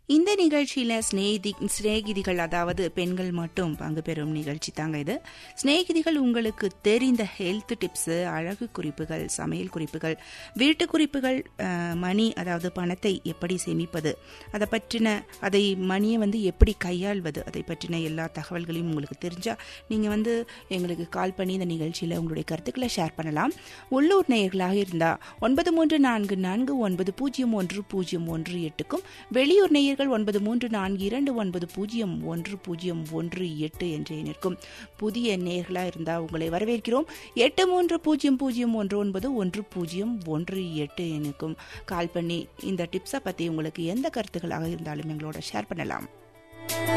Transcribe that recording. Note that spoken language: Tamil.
இந்த நிகழ்ச்சியில சிநேகிதி சிநேகிதிகள் அதாவது பெண்கள் மட்டும் பங்கு பெறும் நிகழ்ச்சி தாங்க இது சிநேகிதிகள் உங்களுக்கு தெரிந்த ஹெல்த் டிப்ஸ் அழகு குறிப்புகள் சமையல் குறிப்புகள் வீட்டு குறிப்புகள் அஹ், மணி அதாவது பணத்தை எப்படி சேமிப்பது அதை பற்றின அதை மணியை வந்து எப்படி கையாள்வது அதை பற்றின எல்லா தகவல்களையும் உங்களுக்கு தெரிஞ்சா நீங்க வந்து எங்களுக்கு கால் பண்ணி இந்த நிகழ்ச்சியில உங்களுடைய கருத்துக்களை ஷேர் பண்ணலாம் உள்ளூர் நேயர்களாக இருந்தா ஒன்பது மூன்று நான்கு நான்கு ஒன்பது பூஜ்ஜியம் ஒன்று பூஜ்ஜியம் ஒன்று எட்டுக்கும் வெளியூர் நேயர்கள் ஒன்பது மூன்று நான்கு இரண்டு ஒன்பது பூஜ்ஜியம் ஒன்று பூஜ்ஜியம் ஒன்று எட்டு என்ற எண்ணிற்கும் புதிய நேயர்களாக இருந்தால் உங்களை வரவேற்கிறோம் எட்டு மூன்று பூஜ்ஜியம் பூஜ்ஜியம் ஒன்று ஒன்பது ஒன்று பூஜ்ஜியம் ஒன்று எட்டு எண்ணுக்கும் கால் பண்ணி இந்த டிப்ஸை பற்றி உங்களுக்கு எந்த கருத்துக்களாக இருந்தாலும் எங்களோட ஷேர் பண்ணலாம்